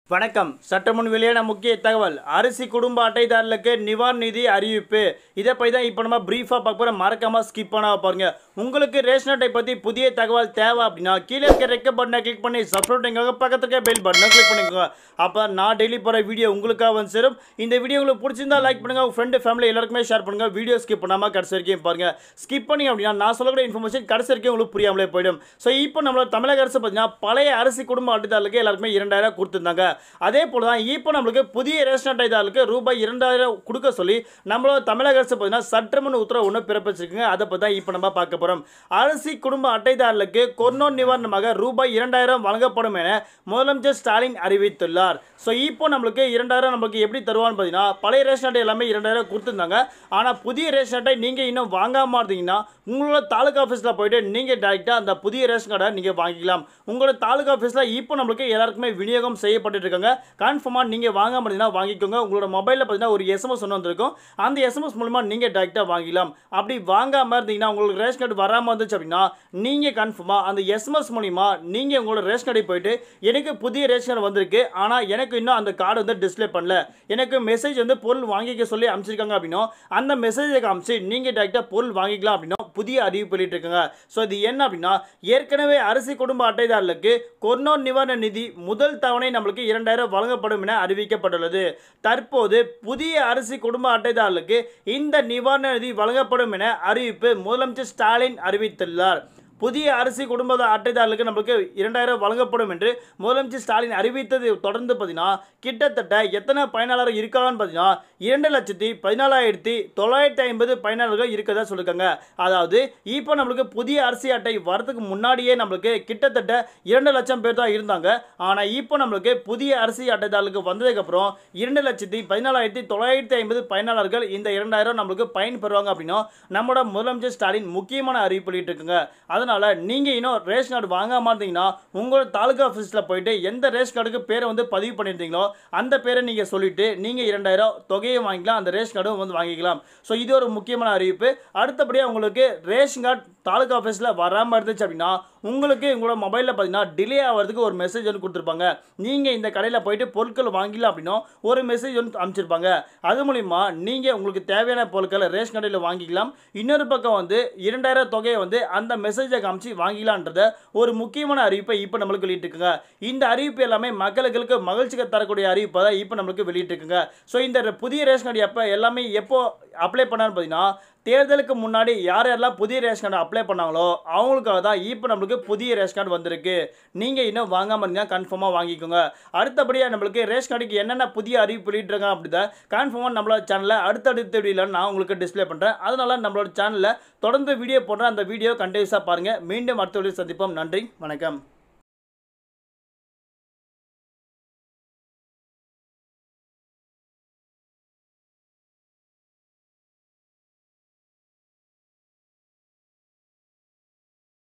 வணக்கம் சட்டமுன் வெளியான முக்கிய தகவல் அரிசி குடும்ப அட்டைதாரர்களுக்கு நிவாரண நிதி அறிவிப்பு இதை பற்றி தான் இப்போ நம்ம ப்ரீஃபாக பார்க்க போகிறோம் மறக்காமல் ஸ்கிப் பண்ணாம பாருங்க உங்களுக்கு ரேஷன் அட்டை பற்றி புதிய தகவல் தேவை அப்படின்னா கீழே இருக்க ரெக்க பட்டனை கிளிக் பண்ணி சப்ஸ்கிரைப் பண்ணிக்கோங்க பக்கத்துக்கு பெல் பட்டனை கிளிக் பண்ணிக்கோங்க அப்போ நான் டெய்லி போகிற வீடியோ உங்களுக்காக வந்து சேரும் இந்த வீடியோ உங்களுக்கு பிடிச்சிருந்தா லைக் பண்ணுங்க உங்கள் ஃப்ரெண்டு ஃபேமிலி எல்லாருக்குமே ஷேர் பண்ணுங்க வீடியோ ஸ்கிப் பண்ணாமல் கடைசி வரைக்கும் பாருங்க ஸ்கிப் பண்ணி அப்படின்னா நான் சொல்லக்கூடிய இன்ஃபர்மேஷன் கடைசி வரைக்கும் உங்களுக்கு புரியாமலே போயிடும் ஸோ இப்போ நம்மளோட தமிழக அரசு பார்த்தீங்கன்னா பழைய அரிசி குடும்ப அட்டைதாரர்களுக்கு எல்லாருக்குமே இரண்டாயிரம் கொடுத்துருந்தாங்க அதே போல தான் இப்போ நம்மளுக்கு புதிய ரேஷன் அட்டைதாரர்களுக்கு ரூபாய் இரண்டாயிரம் கொடுக்க சொல்லி நம்மளோட தமிழக அரசு பார்த்தீங்கன்னா சட்டமன்ற உத்தரவு ஒன்று பிறப்பிச்சிருக்குங்க அதை பற்றி தான் இப்போ நம்ம பார்க்க போகிறோம் அரிசி குடும்ப அட்டைதாரர்களுக்கு கொரோனா நிவாரணமாக ரூபாய் இரண்டாயிரம் வழங்கப்படும் என முதலமைச்சர் ஸ்டாலின் அறிவித்துள்ளார் ஸோ இப்போ நம்மளுக்கு இரண்டாயிரம் நம்மளுக்கு எப்படி தருவான்னு பார்த்தீங்கன்னா பழைய ரேஷன் அட்டை எல்லாமே இரண்டாயிரம் கொடுத்துருந்தாங்க ஆனால் புதிய ரேஷன் அட்டை நீங்கள் இன்னும் வாங்காமல் இருந்தீங்கன்னா உங்களோட தாலுகா ஆஃபீஸில் போயிட்டு நீங்கள் டேரெக்டாக அந்த புதிய ரேஷன் கார்டை நீங்கள் வாங்கிக்கலாம் உங்களோட தாலுகா ஆஃபீஸில் இப்போ நம்மளுக்கு எல்லாருக்குமே விநியோகம் செய்யப்பட்டு இருக்காங்க கன்ஃபார்மாக நீங்கள் வாங்காம இருந்தீங்கன்னா வாங்கிக்கோங்க உங்களோட மொபைலில் பார்த்தீங்கன்னா ஒரு எஸ்எம்எஸ் ஒன்று வந்திருக்கும் அந்த எஸ்எம்எஸ் மூலமாக நீங்கள் டேரெக்டாக வாங்கிக்கலாம் அப்படி வாங்காமல் இருந்தீங்கன்னா உங்களுக்கு ரேஷன் கார்டு வராமல் இருந்துச்சு அப்படின்னா நீங்கள் கன்ஃபார்மாக அந்த எஸ்எம்எஸ் மூலிமா நீங்கள் உங்களோட ரேஷன் கார்டை போயிட்டு எனக்கு புதிய ரேஷன் கார்டு வந்திருக்கு ஆனால் எனக்கு இன்னும் அந்த கார்டு வந்து டிஸ்ப்ளே பண்ணல எனக்கு மெசேஜ் வந்து பொருள் வாங்கிக்க சொல்லி அமைச்சிருக்காங்க அப்படின்னா அந்த மெசேஜை காமிச்சு நீங்கள் டேரெக்டாக பொருள் வாங்கிக்கலாம் அப்படின்னா புதிய அறிவிப்பு வெளியிட்டிருக்காங்க ஸோ இது என்ன அப்படின்னா ஏற்கனவே அரிசி குடும்ப அட்டைதாரர்களுக்கு கொரோனா நிவாரண நிதி முதல் தவணை நம்மளுக்கு இரண்டாயிரம் வழங்கப்படும் என அறிவிக்கப்பட்டுள்ளது தற்போது புதிய அரிசி குடும்ப அட்டைதாரர்களுக்கு இந்த நிவாரண நிதி வழங்கப்படும் என அறிவிப்பு முதலமைச்சர் ஸ்டாலின் அறிவித்துள்ளார் புதிய அரிசி குடும்ப அட்டைதாரர்களுக்கு நம்மளுக்கு இரண்டாயிரம் வழங்கப்படும் என்று முதலமைச்சர் ஸ்டாலின் அறிவித்தது தொடர்ந்து பார்த்தீங்கன்னா கிட்டத்தட்ட எத்தனை பயனாளர் இருக்காங்கன்னு பார்த்தீங்கன்னா இரண்டு லட்சத்தி பதினாலாயிரத்தி தொள்ளாயிரத்தி ஐம்பது பயனாளர்கள் இருக்கதா சொல்லியிருக்காங்க அதாவது இப்போ நம்மளுக்கு புதிய அரிசி அட்டை வரதுக்கு முன்னாடியே நம்மளுக்கு கிட்டத்தட்ட இரண்டு லட்சம் பேர் தான் இருந்தாங்க ஆனால் இப்போ நம்மளுக்கு புதிய அரிசி அட்டைதாரர்களுக்கு வந்ததுக்கப்புறம் இரண்டு லட்சத்தி பதினாலாயிரத்தி தொள்ளாயிரத்தி ஐம்பது பயனாளர்கள் இந்த இரண்டாயிரம் நம்மளுக்கு பயன் பெறுவாங்க அப்படின்னா நம்மளோட முதலமைச்சர் ஸ்டாலின் முக்கியமான அறிவிப்பு வெளியிட்டிருக்குங்க அதனால் நீங்கள் இன்னும் ரேஷன் கார்டு வாங்காம இருந்தீங்கன்னா உங்களோட தாலுகா ஆஃபீஸில் போயிட்டு எந்த ரேஷன் கார்டுக்கு பேரை வந்து பதிவு பண்ணியிருந்தீங்களோ அந்த பேரை நீங்கள் சொல்லிட்டு நீங்கள் இரண்டாயிரம் தொகையை வாங்கிக்கலாம் அந்த ரேஷன் கார்டும் வந்து வாங்கிக்கலாம் ஸோ இது ஒரு முக்கியமான அறிவிப்பு அடுத்தபடியாக உங்களுக்கு ரேஷன் கார்டு தாலுகா ஆஃபீஸில் வராமல் இருந்துச்சு அப்படின்னா உங்களுக்கு உங்களோட மொபைலில் பார்த்தீங்கன்னா டிலே ஆகிறதுக்கு ஒரு மெசேஜ் வந்து கொடுத்துருப்பாங்க நீங்கள் இந்த கடையில் போயிட்டு பொருட்கள் வாங்கிக்கலாம் அப்படின்னா ஒரு மெசேஜ் வந்து அனுப்பிச்சிருப்பாங்க அது மூலிமா நீங்கள் உங்களுக்கு தேவையான பொருட்களை ரேஷன் கடையில் வாங்கிக்கலாம் இன்னொரு பக்கம் வந்து இரண்டாயிரம் தொகையை வந்து அந்த மெசேஜை காமிச்சு வாங்கிக்கலான்றத ஒரு முக்கியமான அறிவிப்பை இப்போ நம்மளுக்கு வெளியிட்டிருக்குங்க இந்த அறிவிப்பு எல்லாமே மக்களுக்கு மகிழ்ச்சிக்கு தரக்கூடிய அறிவிப்பை தான் இப்போ நம்மளுக்கு வெளியிட்டிருக்குங்க ஸோ இந்த புதிய ரேஷன் கார்டு எப்போ எல்லாமே எப்போ அப்ளை பண்ணான்னு பார்த்தீங்கன்னா தேர்தலுக்கு முன்னாடி யார் யாரெல்லாம் புதிய ரேஷன் கார்டு அப்ளை பண்ணாங்களோ அவங்களுக்காக தான் இப்போ நம்மளுக்கு புதிய ரேஷன் கார்டு வந்திருக்கு நீங்கள் இன்னும் வாங்காமல் இருந்தால் கன்ஃபார்மாக வாங்கிக்கோங்க அடுத்தபடியாக நம்மளுக்கு ரேஷன் கார்டுக்கு என்னென்ன புதிய அறிவிப்பு வெளியிட்ருக்காங்க அப்படிதான் கன்ஃபார்மாக நம்மளோட சேனலில் அடுத்தடுத்த வீடியோவில் நான் உங்களுக்கு டிஸ்ப்ளே பண்ணுறேன் அதனால் நம்மளோட சேனலில் தொடர்ந்து வீடியோ போடுறேன் அந்த வீடியோ கண்டினியூஸாக பாருங்கள் மீண்டும் அடுத்த வீடியோ சந்திப்போம் நன்றி வணக்கம்